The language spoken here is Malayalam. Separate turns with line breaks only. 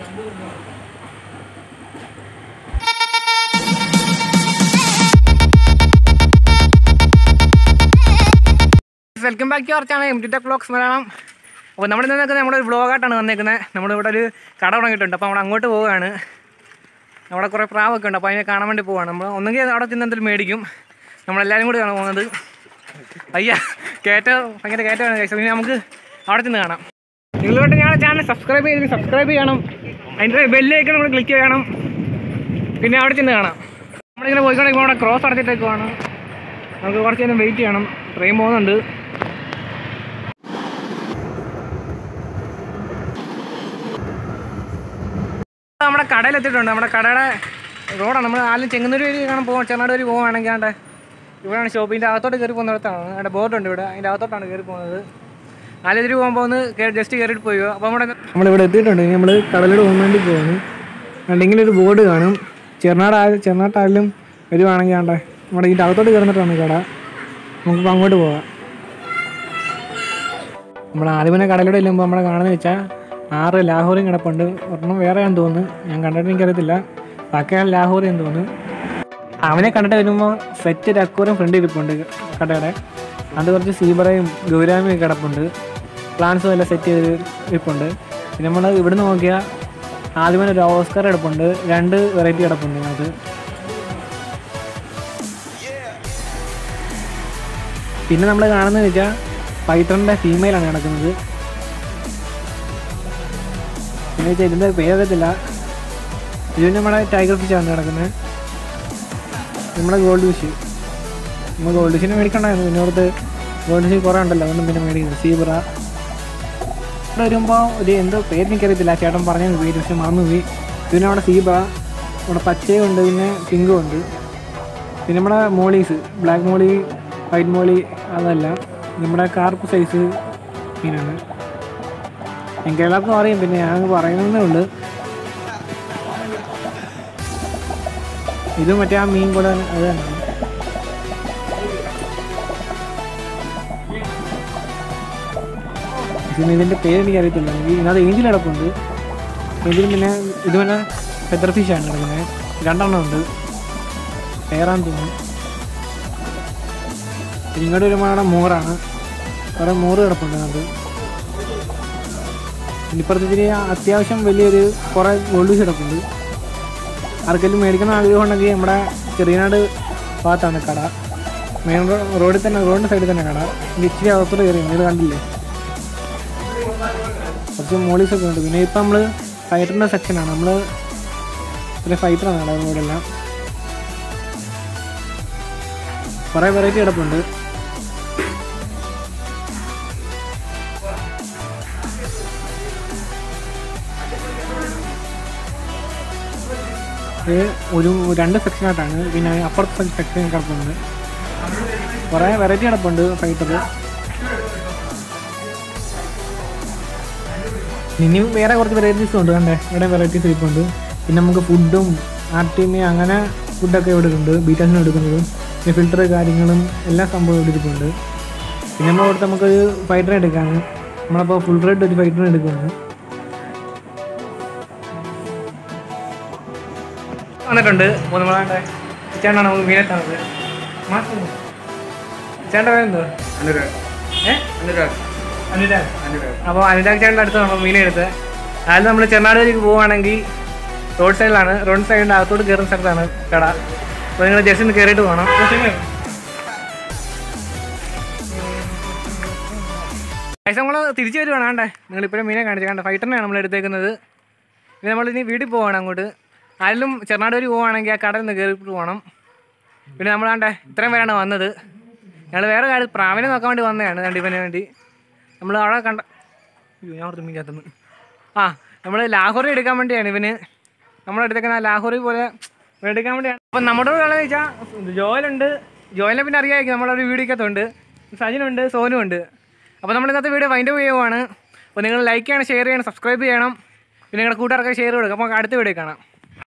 welcome back to our channel M T tech vlogs Malayalam അപ്പോൾ നമ്മൾ ഇന്ന് നിൽക്കുന്നത് നമ്മുടെ ഒരു വ്ളോഗായിട്ടാണ് വന്നേക്കുന്നത് നമ്മളിവിടെ ഒരു കട തുടങ്ങിയിട്ടുണ്ട് അപ്പോൾ നമ്മൾ അങ്ങോട്ട് പോവുകയാണ് അവിടെ കുറേ പ്രാവൊക്കെ ഉണ്ട് അപ്പോൾ അതിനെ കാണാൻ വേണ്ടി പോവുകയാണ് നമ്മൾ ഒന്നെങ്കിൽ അവിടെ ചെന്ന് എന്തെങ്കിലും മേടിക്കും നമ്മളെല്ലാവരും കൂടിയാണ് പോകുന്നത് അയ്യ കയറ്റ ഭയങ്കര കയറ്റമാണ് കഴിച്ചത് പിന്നെ നമുക്ക് അവിടെ ചെന്ന് കാണാം നിങ്ങളോട്ട് ഞങ്ങളുടെ ചാനൽ സബ്സ്ക്രൈബ് ചെയ്ത് സബ്സ്ക്രൈബ് ചെയ്യണം അതിൻ്റെ ബെല്ലേക്ക് നമ്മൾ ക്ലിക്ക് ചെയ്യണം പിന്നെ അവിടെ ചെന്ന് കാണാം നമ്മളിങ്ങനെ പോയിക്കൊണ്ടിരിക്കുമ്പോൾ അവിടെ ക്രോസ് അടച്ചിട്ടേക്കുവാണ് നമുക്ക് കുറച്ച് നേരം വെയിറ്റ് ചെയ്യണം ട്രെയിൻ പോകുന്നുണ്ട് നമ്മുടെ കടയിൽ എത്തിയിട്ടുണ്ട് നമ്മുടെ കടയുടെ റോഡാണ് നമ്മൾ ആദ്യം ചെങ്ങന്നൂർ വഴി കാണാൻ പോകാം ചെറുനാട് വഴി പോവുകയാണെങ്കിൽ ആണ്ടെ ഇവിടെയാണ് ഷോപ്പിൻ്റെ അകത്തോട്ട് കയറി പോകുന്നിടത്താണ് അവിടെ ബോർഡുണ്ട് ഇവിടെ അതിൻ്റെ അകത്തോട്ടാണ് കയറി പോകുന്നത് ആലതിരി പോകുമ്പോൾ ഒന്ന് ജസ്റ്റ് കയറിയിട്ട് പോയി അപ്പോൾ നമ്മുടെ നമ്മളിവിടെ എത്തിയിട്ടുണ്ട് ഇനി നമ്മൾ കടലിൽ പോകാൻ വേണ്ടി പോകുന്നു അല്ലെങ്കിൽ ഒരു ബോർഡ് കാണും ചെറുനാട് ചെറുനാട്ടായാലും വരുവാണെങ്കിൽ ആണ്ടെ നമ്മുടെ ഇതിൻ്റെ അകത്തോട്ട് കയറുന്നിട്ടാണ് കട നമുക്കിപ്പോൾ അങ്ങോട്ട് പോകാം നമ്മൾ ആദ്യമേ കടലിലൂടെ ചെല്ലുമ്പോൾ നമ്മളെ കാണുന്നത് വെച്ചാൽ ആറ് ലാഹോറിയും കിടപ്പുണ്ട് ഒരെണ്ണം വേറെയാണെന്ന് തോന്നുന്നു ഞാൻ കണ്ടിട്ട് എനിക്കറിയത്തില്ല ബാക്കിയാണ് ലാഹോറി എന്ന് തോന്നുന്നു അവനെ കണ്ടിട്ട് വരുമ്പോൾ സെറ്റ് രക്കൂറും ഫ്രണ്ട് ഇരിപ്പുണ്ട് കടയുടെ അത് കുറച്ച് സീബറയും ഗൗരാമിയും ഒക്കെ കിടപ്പുണ്ട് പ്ലാൻസും എല്ലാം സെറ്റ് ചെയ്ത് ഇരിപ്പുണ്ട് പിന്നെ നമ്മൾ ഇവിടുന്ന് നോക്കിയാൽ ആദ്യമേ ഒരു ഓസ്കർ കിടപ്പുണ്ട് രണ്ട് വെറൈറ്റി കിടപ്പുണ്ട് അത് പിന്നെ നമ്മൾ കാണുന്നത് വെച്ചാൽ പൈത്തറിൻ്റെ ഫീമെയിലാണ് കിടക്കുന്നത് പിന്നെ വെച്ചാൽ ഇതിൻ്റെ പേരറിയത്തില്ല ഇത് നമ്മുടെ ടൈഗർ ഫിഷാണ് കിടക്കുന്നത് നമ്മുടെ ഗോൾഡ് ഫിഷ് നമ്മൾ ഗോൾഡ് ഫിഷിനെ മേടിക്കണ്ടായിരുന്നു പിന്നെ അവിടുത്തെ ഗോൾഡ് ഫിഷ് കുറേ ഉണ്ടല്ലോ അതുകൊണ്ട് പിന്നെ മേടിക്കുന്നത് സീബ്ര ഇവിടെ വരുമ്പോൾ ഒരു എന്തോ പേര് എനിക്കറിയത്തില്ല ആ ചേട്ടൻ പറഞ്ഞ പേര് പക്ഷെ മറന്നു പോയി പിന്നെ അവിടെ സീബ്ര ഇവിടെ പച്ചയും ഉണ്ട് പിന്നെ പിങ്കും ഉണ്ട് പിന്നെ നമ്മുടെ mollies black molly white molly അതല്ല നമ്മുടെ കാർപ്പ് സൈസ് മീനാണ് എനിക്ക് എല്ലാവർക്കും അറിയാം പിന്നെ ഞാൻ പറയുന്നതേ ഉള്ളൂ ഇത് മറ്റേ ആ മീൻ കൂടെ അത് തന്നെ പിന്നെ ഇതിൻ്റെ പേര് എനിക്ക് അറിയത്തില്ല എനിക്ക് ഇതിനകത്ത് ഏഞ്ചിൽ കിടപ്പുണ്ട് ഏഞ്ചിൽ പിന്നെ ഇത് പിന്നെ ഫെദർ ഫിഷാണ് കിടക്കുന്നത് രണ്ടെണ്ണം ഉണ്ട് പേരാന്ന് തോന്നുന്നു ഇങ്ങോട്ട് വരുമ്പോൾ അവിടെ മോറാണ് കുറേ മോറ് കിടപ്പുണ്ട് അത് ഇപ്പുറത്ത് ഇത്തിരി അത്യാവശ്യം വലിയൊരു കുറേ ഗോൾഡ് ഫിഷ് കിടപ്പുണ്ട് ആർക്കെങ്കിലും മേടിക്കണം ആഗ്രഹം ഉണ്ടെങ്കിൽ നമ്മുടെ ചെറിയനാട് ഭാഗത്താണ് കട മെയിൻ റോഡിൽ തന്നെ റോഡിൻ്റെ സൈഡിൽ തന്നെ കട ഇത് ഇച്ചിരി അകത്തോട്ട് കയറി ഇത് കണ്ടില്ലേ കുറച്ച് മോളീസൊക്കെ ഉണ്ട് പിന്നെ ഇപ്പം നമ്മൾ ഫൈറ്ററിൻ്റെ സെക്ഷനാണ് നമ്മൾ ഒരു ഫൈറ്ററാണ് കട റോഡെല്ലാം കുറേ വെറൈറ്റി കിടപ്പുണ്ട് ഇത് ഒരു രണ്ട് സെക്ഷനായിട്ടാണ് പിന്നെ അപ്പുറത്തെ സെക്ഷൻ കിടപ്പുണ്ട് കുറേ വെറൈറ്റി കിടപ്പുണ്ട് ഫൈറ്റർ ഇനിയും വേറെ കുറച്ച് വെറൈറ്റീസ് ഉണ്ട് കണ്ടേ ഇവിടെ വെറൈറ്റീസ് ഇരിപ്പുണ്ട് പിന്നെ നമുക്ക് ഫുഡും ആർട്ടിമി അങ്ങനെ ഫുഡൊക്കെ ഇവിടെ ഉണ്ട് ബീറ്റാസിന് എടുക്കുന്നതും പിന്നെ ഫിൽറ്റർ കാര്യങ്ങളും എല്ലാ സംഭവവും ഇവിടെ ഇരിപ്പുണ്ട് പിന്നെ നമ്മൾ കൊടുത്ത് നമുക്കൊരു ഫൈറ്റർ എടുക്കാണ് നമ്മളപ്പോൾ ഫുൾ റേറ്റ് ഒരു ഫൈറ്ററിന് എടുക്കുകയാണ് വന്നിട്ടുണ്ട് അപ്പോൾ നമ്മളാണ്ട് ചേട്ടനാണ് നമുക്ക് മീനെത്താണത് ചേട്ടൻ്റെ പേരെന്തോ
അനുരാഗ്
ഏ
അനുരാഗ്
അനുരാഗ്
അനുരാഗ്
അപ്പോൾ അനുരാഗ് ചേട്ടൻ്റെ അടുത്ത് നമ്മൾ മീൻ എടുത്തത് അതിൽ നമ്മൾ ചെറുനാടിലേക്ക് പോവുകയാണെങ്കിൽ റോഡ് സൈഡിലാണ് റോഡ് സൈഡിൻ്റെ അകത്തോട്ട് കയറുന്ന സ്ഥലത്താണ് കട അപ്പോൾ നിങ്ങൾ ജസ്റ്റ് ഒന്ന് കയറിയിട്ട് പോകണം പൈസ നമ്മൾ തിരിച്ചു വരുവാണ് വേണ്ടേ നിങ്ങൾ ഇപ്പോഴും മീനെ കാണിച്ചു കണ്ട ഫൈറ്ററിനെയാണ് നമ്മൾ എടുത്തേക്കുന്നത് ഇനി നമ്മൾ ഇനി വീട്ടിൽ പോവാണ് അങ്ങോട്ട് ആരെങ്കിലും ചെറുനാട് വഴി പോവുകയാണെങ്കിൽ ആ കടയിൽ നിന്ന് കയറിയിട്ട് പോകണം പിന്നെ നമ്മൾ കണ്ടേ ഇത്രയും പേരാണ് വന്നത് ഞങ്ങൾ വേറെ കാര്യം പ്രാവിനെ നോക്കാൻ വേണ്ടി വന്നതാണ് കണ്ടിപ്പന് വേണ്ടി നമ്മൾ അവിടെ കണ്ട അയ്യോ, ഞാൻ ഓർത്ത് മീൻ ആ നമ്മൾ ലാഹോറി എടുക്കാൻ വേണ്ടിയാണ് ഇവന് നമ്മുടെ അടുത്തേക്ക് ആ ലാഹോറി പോലെ എടുക്കാൻ വേണ്ടിയാണ് അപ്പം നമ്മുടെ കൂടെ ഉള്ളത് വെച്ചാൽ ജോയലുണ്ട് ജോയലിനെ പിന്നെ അറിയാമായിരിക്കും നമ്മളൊരു വീഡിയോക്കകത്തുണ്ട് സജിനുണ്ട് സോനും ഉണ്ട് അപ്പോൾ നമ്മൾ ഇന്നത്തെ വീഡിയോ വൈൻഡ് ചെയ്യുവാണ് അപ്പോൾ നിങ്ങൾ ലൈക്ക് ചെയ്യണം ഷെയർ ചെയ്യണം സബ്സ്ക്രൈബ് ചെയ്യണം പിന്നെ നിങ്ങളുടെ കൂട്ടുകാർക്ക് ഷെയർ കൊടുക്കുക അപ്പോൾ അടുത്ത വീഡിയോ കാണാം